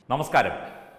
നമസ്കാരം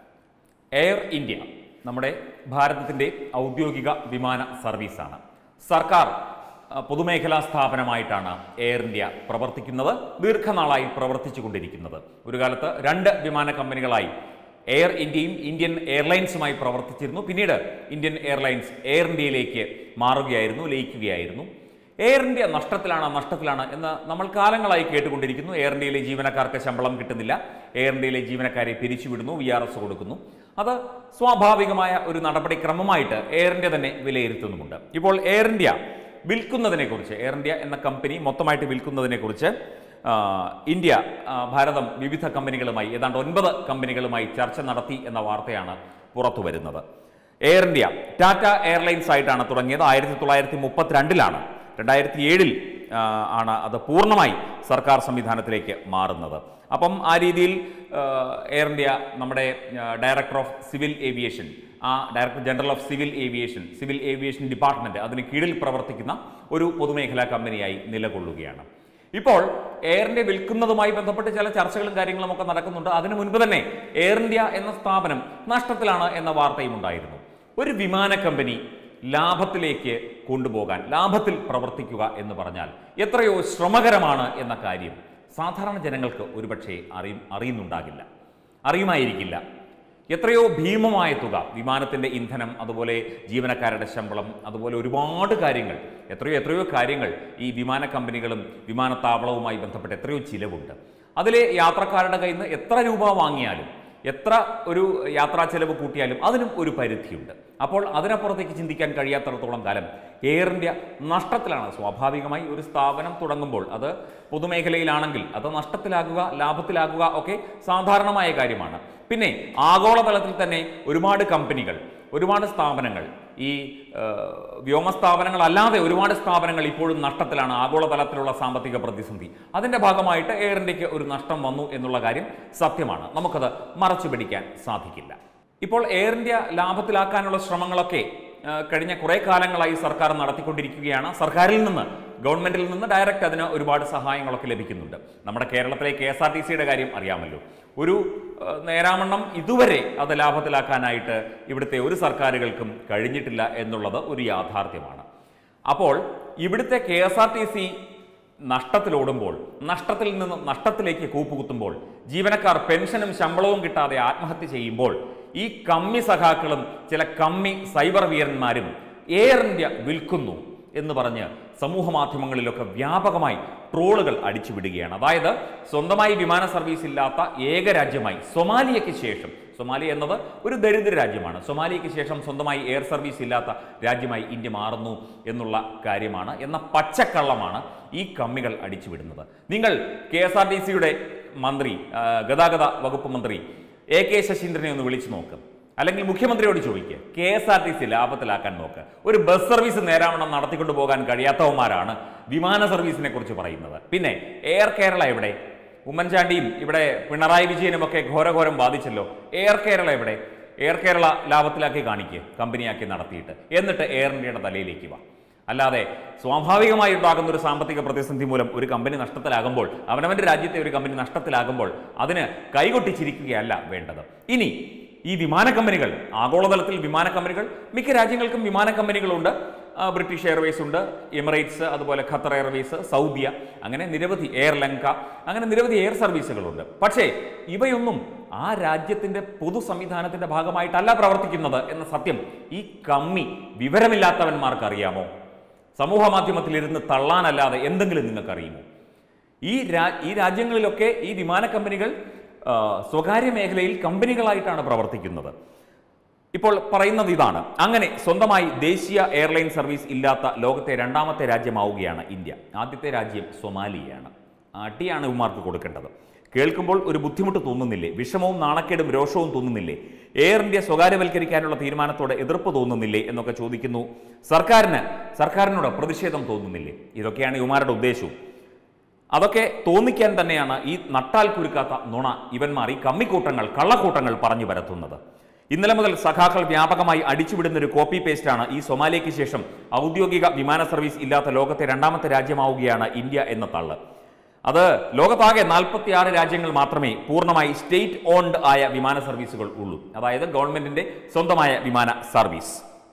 air India നമ്മുടെ ഭാരതത്തിൻ്റെ ഔദ്യോഗിക വിമാന സർവീസാണ് സർക്കാർ അഹ്, പൊതുമേഖലാ സ്ഥാപനമായിട്ടാണ് എയർ ഇന്ത്യ പ്രവർത്തിക്കുന്നത് ദീർഘനാളായി പ്രവർത്തിച്ചു കൊണ്ടിരിക്കുന്നത് ഒരു കാലത്ത് രണ്ട് വിമാന കമ്പനികളായി എയർ ഇന്ത്യയും ഇന്ത്യൻ എയർലൈൻസുമായി പ്രവർത്തിച്ചിരുന്നു പിന്നീട് ഇന്ത്യൻ എയർലൈൻസ് എയർ ഇന്ത്യയിലേക്ക് മാറുകയായിരുന്നു ലയിക്കുകയായിരുന്നു എയർ ഇന്ത്യ നഷ്ടത്തിലാണ് നഷ്ടത്തിലാണ് എന്ന് നമ്മൾ കാലങ്ങളായി കേട്ടുകൊണ്ടിരിക്കുന്നു എയർ ഇന്ത്യയിലെ ജീവനക്കാർക്ക് ശമ്പളം കിട്ടുന്നില്ല എയർ ഇന്ത്യയിലെ ജീവനക്കാരെ പിരിച്ചുവിടുന്നു വി ആർ എസ് കൊടുക്കുന്നു അത് സ്വാഭാവികമായ ഒരു നടപടിക്രമമായിട്ട് എയർ ഇന്ത്യ തന്നെ വിലയിരുത്തുന്നുമുണ്ട് ഇപ്പോൾ എയർ ഇന്ത്യ വിൽക്കുന്നതിനെക്കുറിച്ച് എയർ ഇന്ത്യ എന്ന കമ്പനി മൊത്തമായിട്ട് വിൽക്കുന്നതിനെക്കുറിച്ച് ആ, ഇന്ത്യ ആ, ഭാരതം വിവിധ കമ്പനികളുമായി ഏതാണ്ട് ഒൻപത് കമ്പനികളുമായി ചർച്ച നടത്തി എന്ന വാർത്തയാണ് പുറത്തു വരുന്നത് എയർ ഇന്ത്യ ടാറ്റ എയർലൈൻസ് ആയിട്ടാണ് തുടങ്ങിയത് ആയിരത്തി തൊള്ളായിരത്തി മുപ്പത്തിരണ്ടിലാണ് രണ്ടായിരത്തി ഏഴിൽ ആണ് അത് പൂർണ്ണമായി സർക്കാർ സംവിധാനത്തിലേക്ക് മാറുന്നത് അപ്പം ആ രീതിയിൽ ആ, എയർ ഇന്ത്യ നമ്മുടെ ഡയറക്ടർ ഓഫ് സിവിൽ ഏവിയേഷൻ ആ director general of civil aviation civil aviation department അതിന് കീഴിൽ പ്രവർത്തിക്കുന്ന ഒരു പൊതുമേഖലാ കമ്പനിയായി നിലകൊള്ളുകയാണ് ഇപ്പോൾ എയർ ഇന്ത്യ വിൽക്കുന്നതുമായി ബന്ധപ്പെട്ട് ചില ചർച്ചകളും കാര്യങ്ങളും ഒക്കെ നടക്കുന്നുണ്ട് അതിനു മുൻപ് തന്നെ എയർ ഇന്ത്യ എന്ന സ്ഥാപനം നഷ്ടത്തിലാണ് എന്ന വാർത്തയും ഉണ്ടായിരുന്നു ഒരു വിമാന കമ്പനി ലാഭത്തിലേക്ക് കൊണ്ടുപോകാൻ ലാഭത്തിൽ പ്രവർത്തിക്കുക എന്ന് പറഞ്ഞാൽ എത്രയോ ശ്രമകരമാണ് എന്ന കാര്യം സാധാരണ ജനങ്ങൾക്ക് ഒരുപക്ഷെ അറിയ അറിയുന്നുണ്ടാകില്ല അറിയുമായിരിക്കില്ല എത്രയോ ഭീമമായ തുക വിമാനത്തിൻ്റെ ഇന്ധനം അതുപോലെ ജീവനക്കാരുടെ ശമ്പളം അതുപോലെ ഒരുപാട് കാര്യങ്ങൾ എത്രയോ എത്രയോ കാര്യങ്ങൾ ഈ വിമാന കമ്പനികളും വിമാനത്താവളവുമായി ബന്ധപ്പെട്ട് എത്രയോ ചിലവുണ്ട് അതിലെ യാത്രക്കാരുടെ കയ്യിൽ നിന്ന് എത്ര രൂപ വാങ്ങിയാലും എത്ര ഒരു യാത്രാ ചെലവ് കൂട്ടിയാലും അതിനും ഒരു പരിധിയുണ്ട് അപ്പോൾ അതിനപ്പുറത്തേക്ക് ചിന്തിക്കാൻ കഴിയാത്തിടത്തോളം കാലം എയർ ഇന്ത്യ നഷ്ടത്തിലാണ് സ്വാഭാവികമായി ഒരു സ്ഥാപനം തുടങ്ങുമ്പോൾ അത് പൊതുമേഖലയിലാണെങ്കിൽ അത് നഷ്ടത്തിലാകുക ലാഭത്തിലാകുക ഒക്കെ സാധാരണമായ കാര്യമാണ് പിന്നെ ആഗോളതലത്തിൽ തന്നെ ഒരുപാട് കമ്പനികൾ ഒരുപാട് സ്ഥാപനങ്ങൾ ഈ ആ, വ്യോമ സ്ഥാപനങ്ങളല്ലാതെ ഒരുപാട് സ്ഥാപനങ്ങൾ ഇപ്പോഴും നഷ്ടത്തിലാണ് ആഗോളതലത്തിലുള്ള സാമ്പത്തിക പ്രതിസന്ധി അതിന്റെ ഭാഗമായിട്ട് എയർ ഇന്ത്യക്ക് ഒരു നഷ്ടം വന്നു എന്നുള്ള കാര്യം സത്യമാണ് നമുക്കത് മറച്ചു പിടിക്കാൻ സാധിക്കില്ല ഇപ്പോൾ എയർ ഇന്ത്യ ലാഭത്തിലാക്കാനുള്ള ശ്രമങ്ങളൊക്കെ ആ, കഴിഞ്ഞ കുറേ കാലങ്ങളായി സർക്കാർ നടത്തിക്കൊണ്ടിരിക്കുകയാണ് സർക്കാരിൽ നിന്ന് ഗവൺമെന്റിൽ നിന്ന് ഡയറക്റ്റ് അതിന് ഒരുപാട് സഹായങ്ങളൊക്കെ ലഭിക്കുന്നുണ്ട് നമ്മുടെ കേരളത്തിലെ കെ എസ് ആർ ടി സിയുടെ കാര്യം അറിയാമല്ലോ ഒരു ആ, നേരാമണ്ണം ഇതുവരെ അത് ലാഭത്തിലാക്കാനായിട്ട് ഇവിടുത്തെ ഒരു സർക്കാരുകൾക്കും കഴിഞ്ഞിട്ടില്ല എന്നുള്ളത് ഒരു യാഥാർത്ഥ്യമാണ് അപ്പോൾ ഇവിടുത്തെ K S R T C നഷ്ടത്തിലോടുമ്പോൾ നഷ്ടത്തിൽ നിന്ന് നഷ്ടത്തിലേക്ക് കൂപ്പുകുത്തുമ്പോൾ ജീവനക്കാർ പെൻഷനും ശമ്പളവും കിട്ടാതെ ആത്മഹത്യ ചെയ്യുമ്പോൾ ഈ കമ്മി സഖാക്കളും ചില കമ്മി സൈബർ വീരന്മാരും എയർ ഇന്ത്യ വിൽക്കുന്നു എന്ന് പറഞ്ഞ് സമൂഹ മാധ്യമങ്ങളിലൊക്കെ വ്യാപകമായി ട്രോളുകൾ അടിച്ചുവിടുകയാണ് അതായത് സ്വന്തമായി വിമാന സർവീസ് ഇല്ലാത്ത ഏക രാജ്യമായി സൊമാലിയയ്ക്ക് ശേഷം സൊമാലിയ എന്നത് ഒരു ദരിദ്ര രാജ്യമാണ് സൊമാലിയയ്ക്ക് ശേഷം സ്വന്തമായി എയർ സർവീസ് ഇല്ലാത്ത രാജ്യമായി ഇന്ത്യ മാറുന്നു എന്നുള്ള കാര്യമാണ് എന്ന പച്ചക്കള്ളമാണ് ഈ കമ്മികൾ അടിച്ചുവിടുന്നത് നിങ്ങൾ കെ എസ് ആർ ടി സിയുടെ മന്ത്രി ആ, ഗതാഗത വകുപ്പ് മന്ത്രി എ കെ ശശീന്ദ്രനെ ഒന്ന് വിളിച്ചു നോക്ക് അല്ലെങ്കിൽ മുഖ്യമന്ത്രിയോട് ചോദിക്കുക K S R T C ലാഭത്തിലാക്കാൻ നോക്ക് ഒരു ബസ് സർവീസ് നേരാവണ്ണം നടത്തിക്കൊണ്ടു പോകാൻ കഴിയാത്തവന്മാരാണ് വിമാന സർവീസിനെ കുറിച്ച് പറയുന്നത് പിന്നെ എയർ കേരള എവിടെ ഉമ്മൻചാണ്ടിയും ഇവിടെ പിണറായി വിജയനും ഒക്കെ ഘോരഘോരം ബാധിച്ചല്ലോ എയർ കേരള എവിടെ എയർ കേരള ലാഭത്തിലാക്കി കാണിക്കുക കമ്പനിയാക്കി നടത്തിയിട്ട് എന്നിട്ട് എയർ ഇന്ത്യയുടെ തലയിലേക്ക് വാ അല്ലാതെ സ്വാഭാവികമായി ഉണ്ടാകുന്ന ഒരു സാമ്പത്തിക പ്രതിസന്ധി മൂലം ഒരു കമ്പനി നഷ്ടത്തിലാകുമ്പോൾ അവനവന്റെ രാജ്യത്തെ ഒരു കമ്പനി നഷ്ടത്തിലാകുമ്പോൾ അതിന് കൈകൊട്ടിച്ചിരിക്കുകയല്ല വേണ്ടത് ഇനി ഈ വിമാന കമ്പനികൾ ആഗോളതലത്തിൽ വിമാന കമ്പനികൾ മിക്ക രാജ്യങ്ങൾക്കും വിമാന കമ്പനികളുണ്ട് ആ, ബ്രിട്ടീഷ് എയർവേസ് ഉണ്ട് എമിറേറ്റ്സ് അതുപോലെ ഖത്തർ എയർവേസ് സൗദിയ അങ്ങനെ നിരവധി എയർ ലങ്ക അങ്ങനെ നിരവധി എയർ സർവീസുകളുണ്ട് പക്ഷേ ഇവയൊന്നും ആ രാജ്യത്തിന്റെ പൊതു സംവിധാനത്തിന്റെ ഭാഗമായിട്ടല്ല പ്രവർത്തിക്കുന്നത് എന്ന സത്യം ഈ കമ്മി വിവരമില്ലാത്തവന്മാർക്ക് അറിയാമോ സമൂഹ മാധ്യമത്തിൽ ഇരുന്ന് തള്ളാനല്ലാതെ എന്തെങ്കിലും നിങ്ങൾക്ക് അറിയുമോ ഈ രാ ഈ രാജ്യങ്ങളിലൊക്കെ ഈ വിമാന കമ്പനികൾ ആ, സ്വകാര്യ മേഖലയിൽ കമ്പനികളായിട്ടാണ് പ്രവർത്തിക്കുന്നത് ഇപ്പോൾ പറയുന്നത് ഇതാണ് അങ്ങനെ സ്വന്തമായി ദേശീയ എയർലൈൻ സർവീസ് ഇല്ലാത്ത ലോകത്തെ രണ്ടാമത്തെ രാജ്യമാവുകയാണ് ഇന്ത്യ ആദ്യത്തെ രാജ്യം സൊമാലിയയാണ് അടിയാണ് ഇവന്മാർക്ക് കൊടുക്കേണ്ടത് കേൾക്കുമ്പോൾ ഒരു ബുദ്ധിമുട്ട് തോന്നുന്നില്ലേ വിഷമവും നാണക്കേടും രോഷവും തോന്നുന്നില്ലേ എയർ ഇന്ത്യ സ്വകാര്യവൽക്കരിക്കാനുള്ള തീരുമാനത്തോടെ എതിർപ്പ് തോന്നുന്നില്ലേ എന്നൊക്കെ ചോദിക്കുന്നു സർക്കാരിന് സർക്കാരിനോട് പ്രതിഷേധം തോന്നുന്നില്ലേ ഇതൊക്കെയാണ് ഇവന്മാരുടെ ഉദ്ദേശവും അതൊക്കെ തോന്നിക്കാൻ തന്നെയാണ് ഈ നട്ടാൽ കുരുക്കാത്ത നുണ ഇവന്മാർ ഈ കമ്മിക്കൂട്ടങ്ങൾ കള്ളക്കൂട്ടങ്ങൾ പറഞ്ഞു പരത്തുന്നത് ഇന്നലെ മുതൽ സഖാക്കൾ വ്യാപകമായി അടിച്ചുവിടുന്ന ഒരു കോപ്പി പേസ്റ്റാണ് ഈ സൊമാലിയയ്ക്ക് ശേഷം ഔദ്യോഗിക വിമാന സർവീസ് ഇല്ലാത്ത ലോകത്തെ രണ്ടാമത്തെ രാജ്യമാവുകയാണ് ഇന്ത്യ എന്ന തള്ള് അത് ലോകത്താകെ നാൽപ്പത്തി ആറ് രാജ്യങ്ങൾ മാത്രമേ പൂർണ്ണമായി സ്റ്റേറ്റ് ഓൺഡ് ആയ വിമാന സർവീസുകൾ ഉള്ളൂ അതായത് ഗവൺമെന്റിന്റെ സ്വന്തമായ വിമാന സർവീസ്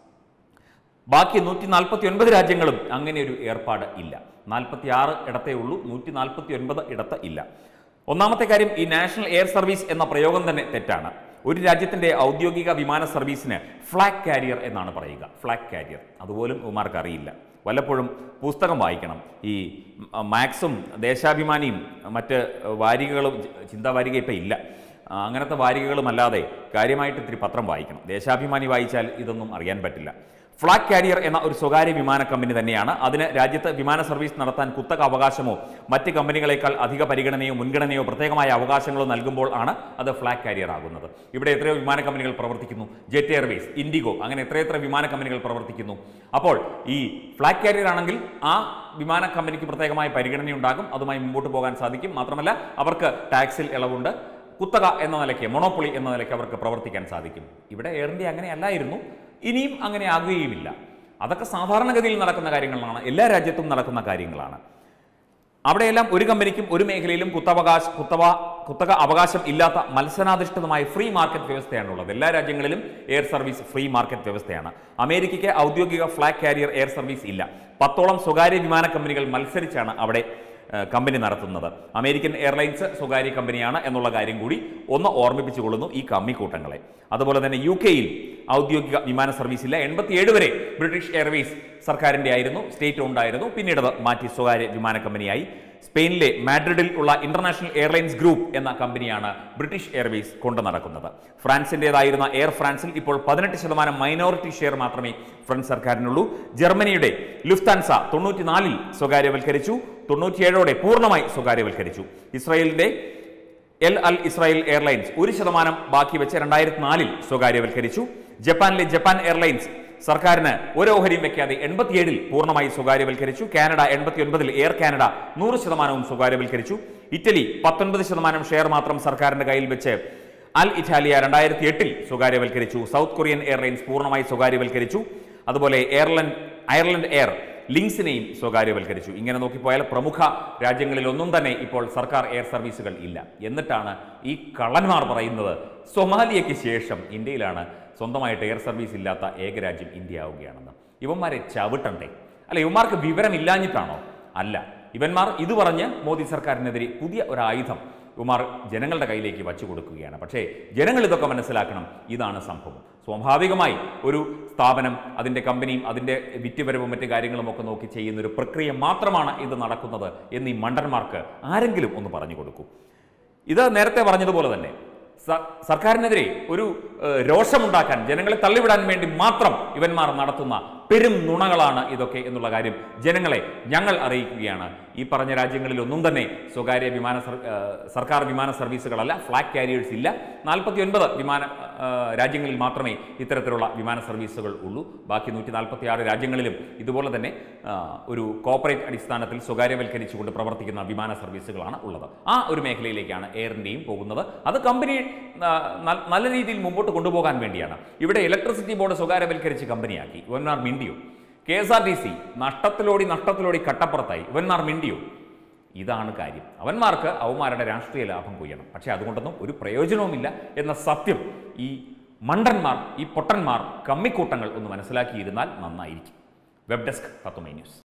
ബാക്കി നൂറ്റി നാൽപ്പത്തി ഒൻപത് രാജ്യങ്ങളും അങ്ങനെ ഒരു ഏർപ്പാട് ഇല്ല നാൽപ്പത്തി ആറ് ഇടത്തേ ഉള്ളൂ നൂറ്റി നാൽപ്പത്തി ഒൻപത് ഇടത്ത് ഇല്ല ഒന്നാമത്തെ കാര്യം ഈ നാഷണൽ എയർ സർവീസ് എന്ന പ്രയോഗം തന്നെ തെറ്റാണ് ഒരു രാജ്യത്തിന്റെ ഔദ്യോഗിക വിമാന സർവീസിന് ഫ്ലാഗ് കാരിയർ എന്നാണ് പറയുക ഫ്ലാഗ് കാരിയർ അതുപോലും ഉമാർക്ക് അറിയില്ല വല്ലപ്പോഴും പുസ്തകം വായിക്കണം ഈ മ- മാക്സും ദേശാഭിമാനിയും മറ്റ് വാരികകളും ചിന്താവാരിക ഇപ്പം ഇല്ല ആ, അങ്ങനത്തെ വാരികകളും അല്ലാതെ കാര്യമായിട്ട് ഇത്തിരി പത്രം വായിക്കണം ദേശാഭിമാനി വായിച്ചാൽ ഇതൊന്നും അറിയാൻ പറ്റില്ല ഫ്ലാഗ് കാരിയർ എന്ന ഒരു സ്വകാര്യ വിമാന കമ്പനി തന്നെയാണ് അതിന് രാജ്യത്ത് വിമാന സർവീസ് നടത്താൻ കുത്തക അവകാശമോ മറ്റ് കമ്പനികളെക്കാൾ അധിക പരിഗണനയോ മുൻഗണനയോ പ്രത്യേകമായ അവകാശങ്ങളോ നൽകുമ്പോൾ ആണ് അത് ഫ്ലാഗ് കാരിയർ ആകുന്നത് ഇവിടെ എത്രയോ വിമാന കമ്പനികൾ പ്രവർത്തിക്കുന്നു ജെറ്റ് എയർവേസ് ഇൻഡിഗോ അങ്ങനെ എത്രയെത്ര വിമാന കമ്പനികൾ പ്രവർത്തിക്കുന്നു അപ്പോൾ ഈ ഫ്ലാഗ് കാരിയർ ആണെങ്കിൽ ആ വിമാന കമ്പനിക്ക് പ്രത്യേകമായ പരിഗണനയുണ്ടാകും അതുമായി മുമ്പോട്ട് പോകാൻ സാധിക്കും മാത്രമല്ല അവർക്ക് ടാക്സിൽ ഇളവുണ്ട് കുത്തക എന്ന നിലയ്ക്ക് മൊണോപ്പൊളി എന്ന നിലയ്ക്ക് അവർക്ക് പ്രവർത്തിക്കാൻ സാധിക്കും ഇവിടെ എയർ ഇന്ത്യ അങ്ങനെ അല്ലായിരുന്നു ഇനിയും അങ്ങനെ ആകുകയുമില്ല അതൊക്കെ സാധാരണഗതിയിൽ നടക്കുന്ന കാര്യങ്ങളാണ് എല്ലാ രാജ്യത്തും നടക്കുന്ന കാര്യങ്ങളാണ് അവിടെയെല്ലാം ഒരു കമ്പനിക്കും ഒരു മേഖലയിലും കുത്തവകാശ കുത്തവ കുത്തക അവകാശം ഇല്ലാത്ത മത്സരാധിഷ്ഠിതമായ ഫ്രീ മാർക്കറ്റ് വ്യവസ്ഥയാണുള്ളത് എല്ലാ രാജ്യങ്ങളിലും എയർ സർവീസ് ഫ്രീ മാർക്കറ്റ് വ്യവസ്ഥയാണ് അമേരിക്കയ്ക്ക് ഔദ്യോഗിക ഫ്ലാഗ് കാരിയർ എയർ സർവീസ് ഇല്ല പത്തോളം സ്വകാര്യ വിമാന കമ്പനികൾ മത്സരിച്ചാണ് അവിടെ ഏഹ്, കമ്പനി നടത്തുന്നത് അമേരിക്കൻ എയർലൈൻസ് സ്വകാര്യ കമ്പനിയാണ് എന്നുള്ള കാര്യം കൂടി ഒന്ന് ഓർമ്മിപ്പിച്ചുകൊള്ളുന്നു ഈ കമ്മിക്കൂട്ടങ്ങളെ അതുപോലെ തന്നെ യു കെയിൽ ഔദ്യോഗിക വിമാന സർവീസ് ഇല്ല എൺപത്തിയേഴ് വരെ ബ്രിട്ടീഷ് എയർവേസ് സർക്കാരിന്റെ ആയിരുന്നു സ്റ്റേറ്റ് ഓൺഡ് ആയിരുന്നു പിന്നീട് അത് മാറ്റി സ്വകാര്യ വിമാന കമ്പനിയായി സ്പെയിനിലെ മാഡ്രിഡിൽ ഉള്ള ഇന്റർനാഷണൽ എയർലൈൻസ് ഗ്രൂപ്പ് എന്ന കമ്പനിയാണ് ബ്രിട്ടീഷ് എയർവേസ് കൊണ്ടു നടക്കുന്നത് ഫ്രാൻസിൻ്റെതായിരുന്ന എയർ ഫ്രാൻസിൽ ഇപ്പോൾ പതിനെട്ട് ശതമാനം മൈനോറിറ്റി ഷെയർ മാത്രമേ ഫ്രഞ്ച് സർക്കാരിനുള്ളൂ ജർമ്മനിയുടെ ലുഫ്താൻസ തൊണ്ണൂറ്റിനാലിൽ സ്വകാര്യവൽക്കരിച്ചു തൊണ്ണൂറ്റിയേഴോടെ പൂർണ്ണമായി സ്വകാര്യവൽക്കരിച്ചു ഇസ്രായേലിന്റെ എൽ അൽ ഇസ്രായേൽ എയർലൈൻസ് ഒരു ശതമാനം ബാക്കി വെച്ച് രണ്ടായിരത്തി നാലിൽ സ്വകാര്യവൽക്കരിച്ചു ജപ്പാനിലെ ജപ്പാൻ എയർലൈൻസ് സർക്കാരിന് ഒരു ഓഹരിയും വെക്കാതെ എൺപത്തിയേഴിൽ പൂർണ്ണമായി സ്വകാര്യവൽക്കരിച്ചു കാനഡ എൺപത്തിയൊൻപതിൽ എയർ കാനഡ നൂറ് ശതമാനവും സ്വകാര്യവൽക്കരിച്ചു ഇറ്റലി പത്തൊൻപത് ശതമാനം ഷെയർ മാത്രം സർക്കാരിന്റെ കയ്യിൽ വെച്ച് അൽ ഇറ്റാലിയ രണ്ടായിരത്തി എട്ടിൽ സ്വകാര്യവൽക്കരിച്ചു സൗത്ത് കൊറിയൻ എയർലൈൻസ് പൂർണ്ണമായി സ്വകാര്യവൽക്കരിച്ചു അതുപോലെ എയർലൻഡ് അയർലൻഡ് എയർ ലിങ്സിനെയും സ്വകാര്യവൽക്കരിച്ചു ഇങ്ങനെ നോക്കിപ്പോയാൽ പ്രമുഖ രാജ്യങ്ങളിലൊന്നും തന്നെ ഇപ്പോൾ സർക്കാർ എയർ സർവീസുകൾ ഇല്ല എന്നിട്ടാണ് ഈ കള്ളന്മാർ പറയുന്നത് സൊമാലിയയ്ക്ക് ശേഷം ഇന്ത്യയിലാണ് സ്വന്തമായിട്ട് എയർ സർവീസ് ഇല്ലാത്ത ഏക രാജ്യം ഇന്ത്യ ആവുകയാണെന്ന് ഇവന്മാരെ ചവിട്ടണ്ടേ അല്ല ഇവന്മാർക്ക് വിവരമില്ലാഞ്ഞിട്ടാണോ അല്ല ഇവന്മാർ ഇത് പറഞ്ഞ് മോദി സർക്കാരിനെതിരെ പുതിയ ഒരു ആയുധം ഇവന്മാർ ജനങ്ങളുടെ കയ്യിലേക്ക് വച്ചു കൊടുക്കുകയാണ് പക്ഷേ ജനങ്ങൾ ഇതൊക്കെ മനസ്സിലാക്കണം ഇതാണ് സംഭവം സ്വാഭാവികമായി ഒരു സ്ഥാപനം അതിൻ്റെ കമ്പനിയും അതിൻ്റെ വിറ്റുവരവും മറ്റു കാര്യങ്ങളും ഒക്കെ നോക്കി ചെയ്യുന്ന ഒരു പ്രക്രിയ മാത്രമാണ് ഇത് നടക്കുന്നത് എന്ന് ഈ മണ്ടന്മാർക്ക് ആരെങ്കിലും ഒന്ന് പറഞ്ഞു കൊടുക്കൂ ഇത് നേരത്തെ പറഞ്ഞതുപോലെ തന്നെ സ- സർക്കാരിനെതിരെ ഒരു ഏഹ്, രോഷമുണ്ടാക്കാൻ ജനങ്ങളെ തള്ളിവിടാൻ വേണ്ടി മാത്രം ഇവന്മാർ നടത്തുന്ന പെരും നുണകളാണ് ഇതൊക്കെ എന്നുള്ള കാര്യം ജനങ്ങളെ ഞങ്ങൾ അറിയിക്കുകയാണ് ഈ പറഞ്ഞ രാജ്യങ്ങളിലൊന്നും തന്നെ സ്വകാര്യ വിമാന സർ- ഏഹ്, സർക്കാർ വിമാന സർവീസുകളല്ല ഫ്ലാഗ് കാരിയേഴ്സ് ഇല്ല നാൽപ്പത്തി ഒൻപത് വിമാന ഏഹ്, രാജ്യങ്ങളിൽ മാത്രമേ ഇത്തരത്തിലുള്ള വിമാന സർവീസുകൾ ഉള്ളൂ ബാക്കി നൂറ്റി നാൽപ്പത്തി ആറ് രാജ്യങ്ങളിലും ഇതുപോലെ തന്നെ ആ, ഒരു കോർപ്പറേറ്റ് അടിസ്ഥാനത്തിൽ സ്വകാര്യവൽക്കരിച്ചുകൊണ്ട് പ്രവർത്തിക്കുന്ന വിമാന സർവീസുകളാണ് ഉള്ളത് ആ ഒരു മേഖലയിലേക്കാണ് എയർ ഇന്ത്യയും പോകുന്നത് അത് കമ്പനി ആ, ന- നല്ല രീതിയിൽ മുമ്പോട്ട് കൊണ്ടുപോകാൻ വേണ്ടിയാണ് ഇവിടെ ഇലക്ട്രിസിറ്റി ബോർഡ് സ്വകാര്യവൽക്കരിച്ച് കമ്പനിയാക്കി ഇവന്മാർ മിണ്ടിയോ K S R T C നഷ്ടത്തിലോടി നഷ്ടത്തിലോടി കട്ടപ്പുറത്തായി ഇവന്മാർ മിണ്ടിയോ ഇതാണ് കാര്യം അവന്മാർക്ക് അവന്മാരുടെ രാഷ്ട്രീയ ലാഭം കൊയ്യണം പക്ഷേ അതുകൊണ്ടൊന്നും ഒരു പ്രയോജനവുമില്ല എന്ന സത്യം ഈ മണ്ടന്മാർ ഈ പൊട്ടന്മാർ കമ്മിക്കൂട്ടങ്ങൾ ഒന്ന് മനസ്സിലാക്കിയിരുന്നാൽ നന്നായിരിക്കും വെബ് ഡെസ്ക് തത്വമൈ ന്യൂസ്